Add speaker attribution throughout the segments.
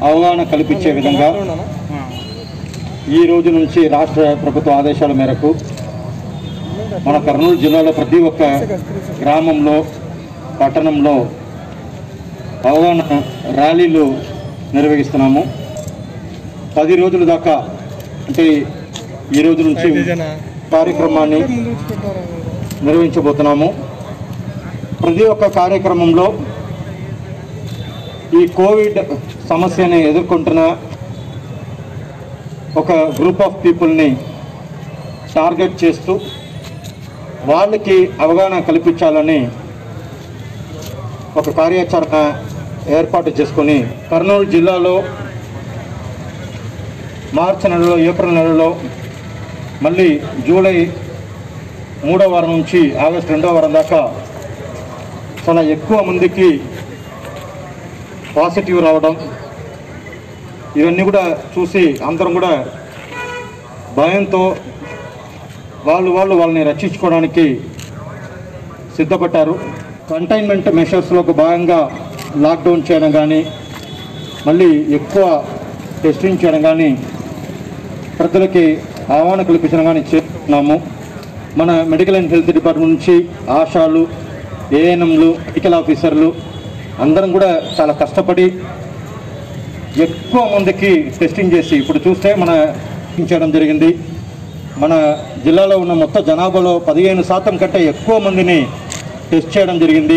Speaker 1: అవగాహన కల్పించే విధంగా ఈ రోజు నుంచి రాష్ట్ర ప్రభుత్వ ఆదేశాల మేరకు మన కర్నూలు జిల్లాలో ప్రతి ఒక్క గ్రామంలో పట్టణంలో అవగాహన ర్యాలీలు నిర్వహిస్తున్నాము పది రోజుల దాకా అంటే ఈ రోజు నుంచి కార్యక్రమాన్ని నిర్వహించబోతున్నాము ప్రతి ఒక్క కార్యక్రమంలో ఈ కోవిడ్ సమస్యని ఎదుర్కొంటున్న ఒక గ్రూప్ ఆఫ్ పీపుల్ని టార్గెట్ చేస్తూ వాళ్ళకి అవగాహన కల్పించాలని ఒక కార్యాచరణ ఏర్పాటు చేసుకొని కర్నూలు జిల్లాలో మార్చి నెలలో ఏప్రిల్ నెలలో మళ్ళీ జూలై మూడో వారం నుంచి ఆగస్టు రెండో వారం దాకా చాలా ఎక్కువ మందికి పాజిటివ్ రావడం ఇవన్నీ కూడా చూసి అందరం కూడా భయంతో వాళ్ళు వాళ్ళు వాళ్ళని రక్షించుకోవడానికి సిద్ధపడ్డారు కంటైన్మెంట్ మెషర్స్లోకి భాగంగా లాక్డౌన్ చేయడం కానీ మళ్ళీ ఎక్కువ టెస్టింగ్ చేయడం కానీ ప్రజలకి ఆహ్వాన కల్పించడం కానీ చేస్తున్నాము మన మెడికల్ అండ్ హెల్త్ డిపార్ట్మెంట్ నుంచి ఆశాలు ఏఎన్ఎంలు మెడికల్ ఆఫీసర్లు అందరం కూడా చాలా కష్టపడి ఎక్కువ మందికి టెస్టింగ్ చేసి ఇప్పుడు చూస్తే మన టెస్టింగ్ చేయడం జరిగింది మన జిల్లాలో ఉన్న మొత్తం జనాభాలో పదిహేను శాతం కంటే ఎక్కువ మందిని టెస్ట్ చేయడం జరిగింది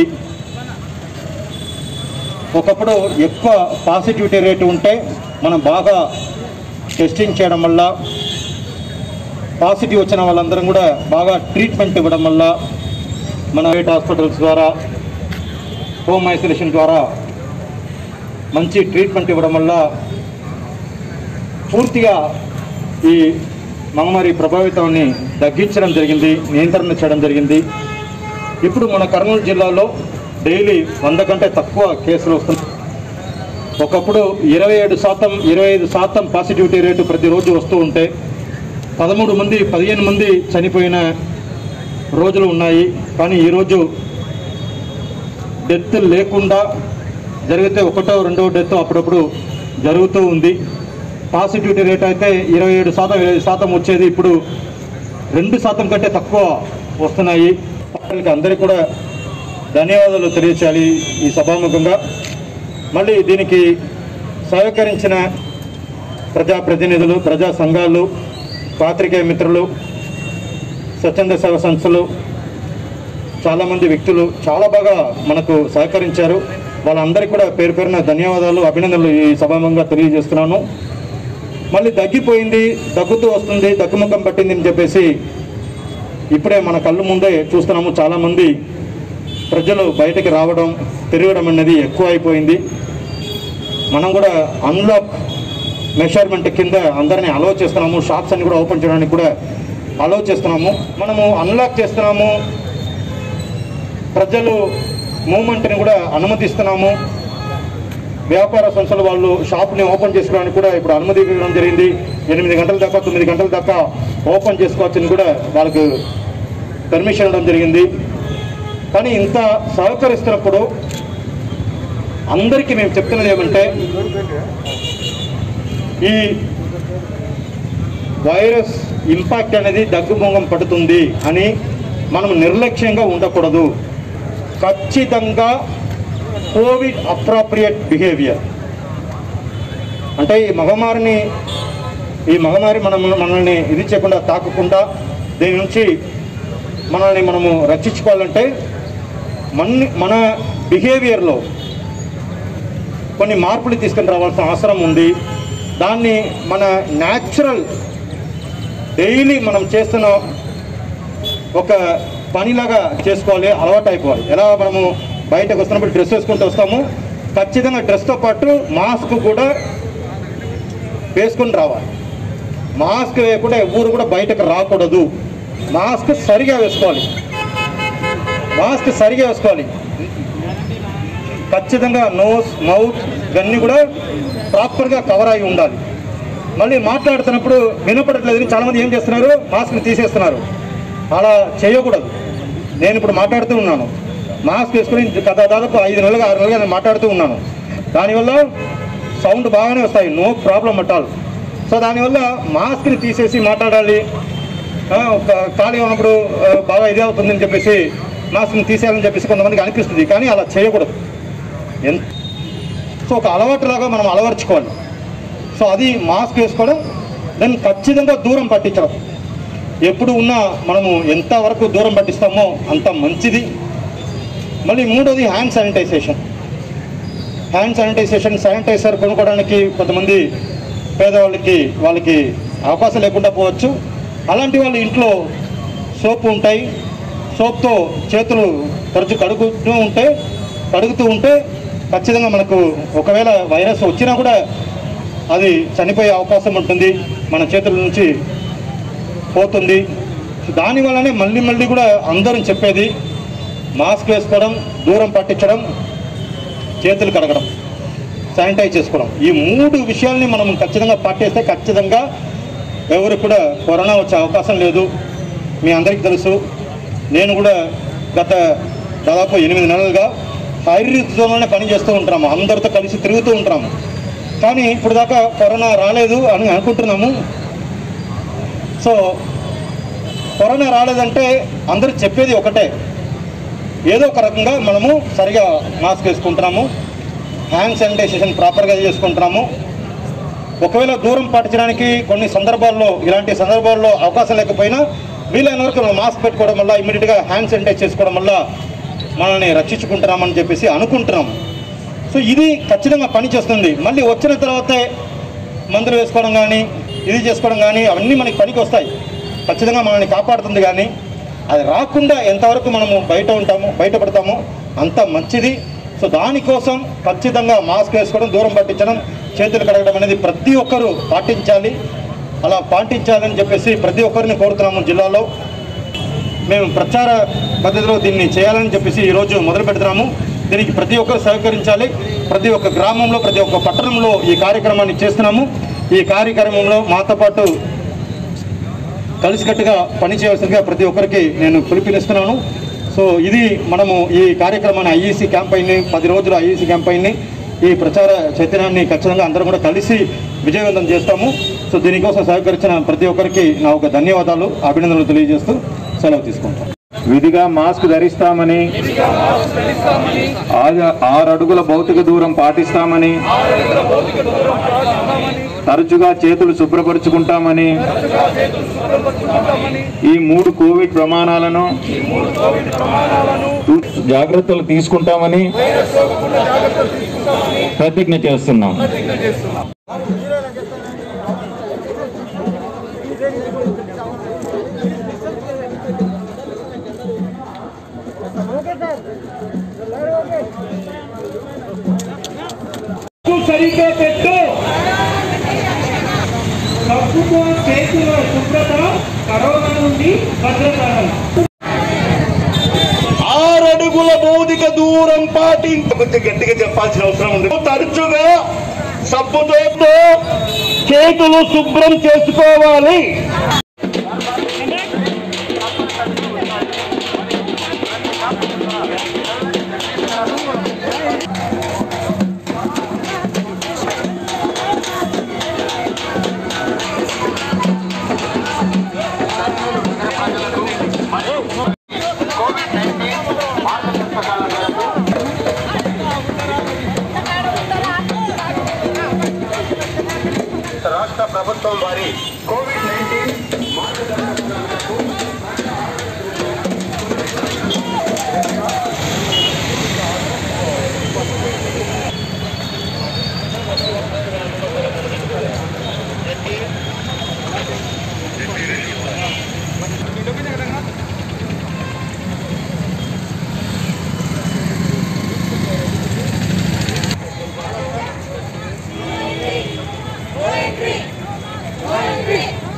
Speaker 1: ఒకప్పుడు ఎక్కువ పాజిటివిటీ రేటు ఉంటే మనం బాగా టెస్టింగ్ చేయడం వల్ల పాజిటివ్ వచ్చిన వాళ్ళందరం కూడా బాగా ట్రీట్మెంట్ ఇవ్వడం వల్ల మన ప్రైవేట్ హాస్పిటల్స్ ద్వారా హోమ్ ఐసోలేషన్ ద్వారా మంచి ట్రీట్మెంట్ ఇవ్వడం వల్ల పూర్తిగా ఈ మహమ్మారి ప్రభావితాన్ని తగ్గించడం జరిగింది నియంత్రణ చేయడం జరిగింది ఇప్పుడు మన కర్నూలు జిల్లాలో డైలీ వంద కంటే తక్కువ కేసులు వస్తున్నాయి ఒకప్పుడు ఇరవై ఏడు శాతం ఇరవై ఐదు శాతం పాజిటివిటీ రేటు ప్రతిరోజు వస్తూ ఉంటే పదమూడు మంది పదిహేను మంది చనిపోయిన రోజులు ఉన్నాయి కానీ ఈరోజు డెత్ లేకుండా జరిగితే ఒకటో రెండో డెత్ అప్పుడప్పుడు జరుగుతూ ఉంది పాజిటివిటీ రేట్ అయితే ఇరవై ఏడు శాతం ఇరవై శాతం వచ్చేది ఇప్పుడు రెండు శాతం కంటే తక్కువ వస్తున్నాయి వాళ్ళకి అందరికీ కూడా ధన్యవాదాలు తెలియచేయాలి ఈ సభాముఖంగా మళ్ళీ దీనికి సహకరించిన ప్రజాప్రతినిధులు ప్రజా సంఘాలు పాత్రికేయ మిత్రులు స్వచ్ఛంద సేవ సంస్థలు చాలామంది వ్యక్తులు చాలా బాగా మనకు సహకరించారు వాళ్ళందరికీ కూడా పేరు పేరున ధన్యవాదాలు అభినందనలు ఈ సభాముఖంగా తెలియజేస్తున్నాను మళ్ళీ దగ్గిపోయింది దగ్గుతూ వస్తుంది దగ్గుముఖం పట్టింది అని చెప్పేసి ఇప్పుడే మన కళ్ళు ముందే చూస్తున్నాము చాలామంది ప్రజలు బయటకి రావడం తిరగడం అనేది ఎక్కువ అయిపోయింది మనం కూడా అన్లాక్ మెషర్మెంట్ కింద అందరినీ అలౌ చేస్తున్నాము షాప్స్ అన్ని కూడా ఓపెన్ చేయడానికి కూడా అలౌ చేస్తున్నాము మనము అన్లాక్ చేస్తున్నాము ప్రజలు మూమెంట్ని కూడా అనుమతిస్తున్నాము వ్యాపార సంస్థలు వాళ్ళు షాప్ని ఓపెన్ చేసుకోవడానికి కూడా ఇప్పుడు అనుమతి ఇవ్వడం జరిగింది ఎనిమిది గంటల దాకా తొమ్మిది గంటల దాకా ఓపెన్ చేసుకోవచ్చని కూడా వాళ్ళకు పర్మిషన్ ఇవ్వడం జరిగింది కానీ ఇంత సహకరిస్తున్నప్పుడు అందరికీ మేము చెప్తున్నది ఏమంటే ఈ వైరస్ ఇంపాక్ట్ అనేది దగ్గుమొంగం పడుతుంది అని మనం నిర్లక్ష్యంగా ఉండకూడదు ఖచ్చితంగా కోవిడ్ అప్రాప్రియేట్ బిహేవియర్ అంటే ఈ మహమ్మారిని ఈ మహమ్మారి మనం మనల్ని ఇది చేయకుండా తాకకుండా దీని నుంచి మనల్ని మనము రక్షించుకోవాలంటే మన మన బిహేవియర్లో కొన్ని మార్పులు తీసుకుని రావాల్సిన అవసరం ఉంది దాన్ని మన న్యాచురల్ డైలీ మనం చేస్తున్న ఒక పనిలాగా చేసుకోవాలి అలవాటు అయిపోవాలి ఎలా మనము బయటకు వస్తున్నప్పుడు డ్రెస్ వేసుకుంటూ వస్తాము ఖచ్చితంగా డ్రెస్తో పాటు మాస్క్ కూడా వేసుకొని రావాలి మాస్క్ వేయకుండా ఎవరు కూడా బయటకు రాకూడదు మాస్క్ సరిగా వేసుకోవాలి మాస్క్ సరిగా వేసుకోవాలి ఖచ్చితంగా నోస్ మౌత్ ఇవన్నీ కూడా ప్రాపర్గా కవర్ అయి ఉండాలి మళ్ళీ మాట్లాడుతున్నప్పుడు వినపడట్లేదని చాలామంది ఏం చేస్తున్నారు మాస్క్ని తీసేస్తున్నారు అలా చేయకూడదు నేను ఇప్పుడు మాట్లాడుతూ ఉన్నాను మాస్క్ వేసుకుని గత దాదాపు ఐదు నెలలుగా ఆరు నెలలుగా నేను మాట్లాడుతూ ఉన్నాను దానివల్ల సౌండ్ బాగానే వస్తాయి no problem at all so దానివల్ల మాస్క్ని తీసేసి మాట్లాడాలి ఆ, ఒక ఖాళీ ఉన్నప్పుడు ఆ, బాగా ఇదే అవుతుందని చెప్పేసి మాస్క్ని తీసేయాలని చెప్పేసి కొంతమందికి అనిపిస్తుంది కానీ అలా చేయకూడదు ఎంత సో ఒక అలవాటులాగా మనం అలవర్చుకోవాలి సో అది మాస్క్ వేసుకోవడం దెన్ ఖచ్చితంగా దూరం పట్టించడం ఎప్పుడు ఉన్నా మనము ఎంతవరకు దూరం పట్టిస్తామో అంత మంచిది మళ్ళీ మూడోది hand sanitisation hand sanitisation sanitiser కొనుక్కోవడానికి కొంతమంది పేదవాళ్ళకి వాళ్ళకి అవకాశం లేకుండా పోవచ్చు అలాంటి వాళ్ళ ఇంట్లో సోపు ఉంటాయి సోప్తో చేతులు తరచు కడుగుతూ ఉంటే కడుగుతూ ఉంటే ఖచ్చితంగా మనకు ఒకవేళ వైరస్ వచ్చినా కూడా అది చనిపోయే అవకాశం ఉంటుంది మన చేతుల నుంచి పోతుంది దాని వల్లనే మళ్ళీ మళ్ళీ కూడా అందరం చెప్పేది మాస్క్ వేసుకోవడం దూరం పట్టించడం చేతులు కడగడం శానిటైజ్ చేసుకోవడం ఈ మూడు విషయాల్ని మనం ఖచ్చితంగా పాటిస్తే ఖచ్చితంగా ఎవరు కూడా కరోనా వచ్చే అవకాశం లేదు మీ అందరికీ తెలుసు నేను కూడా గత దాదాపు ఎనిమిది నెలలుగా హైరీత్ జోన్లోనే పని చేస్తూ ఉంటాము అందరితో కలిసి తిరుగుతూ ఉంటాము కానీ ఇప్పుడు దాకా కరోనా రాలేదు అని అనుకుంటున్నాము సో కరోనా రాలేదంటే అందరూ చెప్పేది ఒకటే ఏదో ఒక రకంగా మనము సరిగా మాస్క్ వేసుకుంటున్నాము హ్యాండ్ శానిటైజేషన్ ప్రాపర్గా చేసుకుంటున్నాము ఒకవేళ దూరం పాటించడానికి కొన్ని సందర్భాల్లో ఇలాంటి సందర్భాల్లో అవకాశం లేకపోయినా వీలైన వరకు మనం మాస్క్ పెట్టుకోవడం వల్ల ఇమీడియట్గా హ్యాండ్ శానిటైజ్ చేసుకోవడం వల్ల మనల్ని రక్షించుకుంటున్నామని చెప్పేసి అనుకుంటున్నాం సో ఇది ఖచ్చితంగా పని చేస్తుంది మళ్ళీ వచ్చిన తర్వాతే మందులు వేసుకోవడం కానీ ఇది చేసుకోవడం కానీ అవన్నీ మనకి పనికి వస్తాయి ఖచ్చితంగా మనల్ని కాపాడుతుంది కానీ అది రాకుండా ఎంతవరకు మనము బయట ఉంటామో బయటపడతామో అంత మంచిది సో దానికోసం ఖచ్చితంగా మాస్క్ వేసుకోవడం దూరం పట్టించడం చేతులు కడగడం అనేది ప్రతి ఒక్కరూ పాటించాలి అలా పాటించాలని చెప్పేసి ప్రతి ఒక్కరిని కోరుతున్నాము జిల్లాలో మేము ప్రచార పద్ధతిలో దీన్ని చేయాలని చెప్పేసి ఈరోజు మొదలు పెడుతున్నాము దీనికి ప్రతి ఒక్కరు సహకరించాలి ప్రతి ఒక్క గ్రామంలో ప్రతి ఒక్క పట్టణంలో ఈ కార్యక్రమాన్ని చేస్తున్నాము ఈ కార్యక్రమంలో మాతో పాటు కలిసికట్టుగా పనిచేయవలసిందిగా ప్రతి ఒక్కరికి నేను పిలుపునిస్తున్నాను సో ఇది మనము ఈ కార్యక్రమాన్ని ఐఈసీ క్యాంపైన్ని పది రోజుల ఐఈసీ క్యాంపైన్ని ఈ ప్రచార చైతన్యాన్ని ఖచ్చితంగా అందరం కూడా కలిసి విజయవంతం చేస్తాము సో దీనికోసం సహకరించిన ప్రతి ఒక్కరికి నా ఒక ధన్యవాదాలు అభినందనలు తెలియజేస్తూ సెలవు తీసుకుంటాం
Speaker 2: విధిగా మాస్క్ ధరిస్తామని ఆరు ఆరు అడుగుల భౌతిక దూరం పాటిస్తామని తరచుగా చేతులు శుభ్రపరుచుకుంటామని ఈ మూడు కోవిడ్ ప్రమాణాలను జాగ్రత్తలు తీసుకుంటామని ప్రతిజ్ఞ చేస్తున్నాం
Speaker 3: సరిగ్గా పెట్టు సబ్బుతో చేతుల శుభ్రత కరోనా నుండి భద్రత
Speaker 4: ఆరడుగుల భౌతిక దూరం పాటించ కొంచెం గట్టిగా చెప్పాల్సిన అవసరం ఉంది తరచుగా సబ్బుతో చేతులు శుభ్రం చేసుకోవాలి రాష్ట్ర ప్రభుత్వం వారి కోవిడ్ నైన్టీన్
Speaker 5: Poetry! Poetry!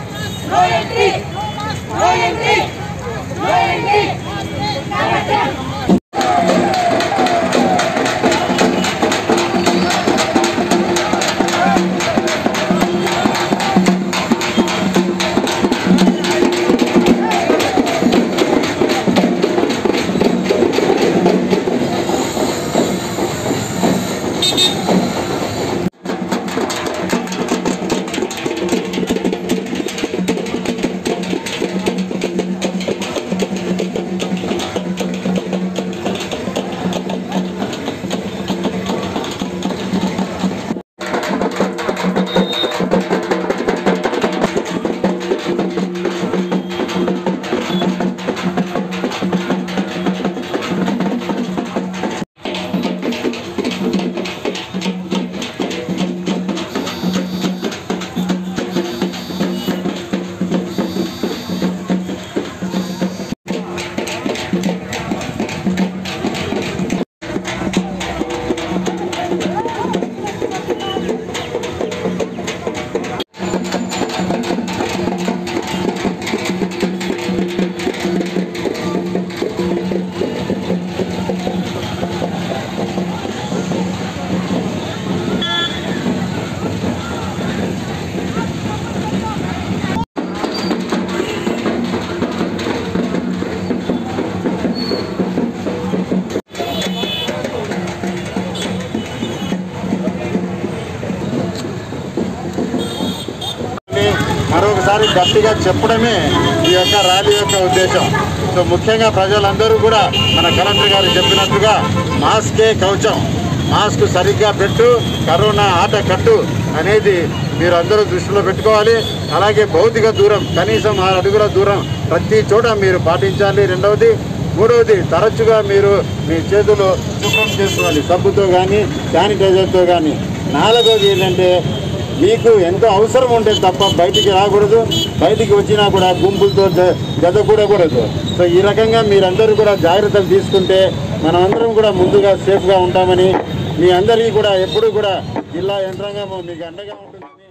Speaker 5: ఒకసారి గట్టిగా చెప్పడమే ఈ యొక్క ర్యాలీ యొక్క ఉద్దేశం సో ముఖ్యంగా ప్రజలందరూ కూడా మన కలెక్టర్ గారు చెప్పినట్టుగా మాస్కే కవచం మాస్క్ సరిగ్గా పెట్టు కరోనా ఆట కట్టు అనేది మీరు అందరూ దృష్టిలో పెట్టుకోవాలి అలాగే భౌతిక దూరం కనీసం ఆరు అడుగుల దూరం ప్రతి చోట మీరు పాటించాలి రెండవది మూడవది తరచుగా మీరు మీ చేతులు శుభ్రం చేసుకోవాలి సబ్బుతో కానీ శానిటైజర్తో కానీ నాలుగవది ఏంటంటే మీకు ఎంతో అవసరం ఉంటే తప్ప బయటికి రాకూడదు బయటికి వచ్చినా కూడా గుంపులతో జ- జతకూడకూడదు సో ఈ రకంగా మీరందరూ కూడా జాగ్రత్తలు తీసుకుంటే మనమందరం కూడా ముందుగా సేఫ్గా ఉంటామని మీ అందరికీ కూడా ఎప్పుడూ కూడా జిల్లా యంత్రాంగం మీకు అండగా ఉంటుందని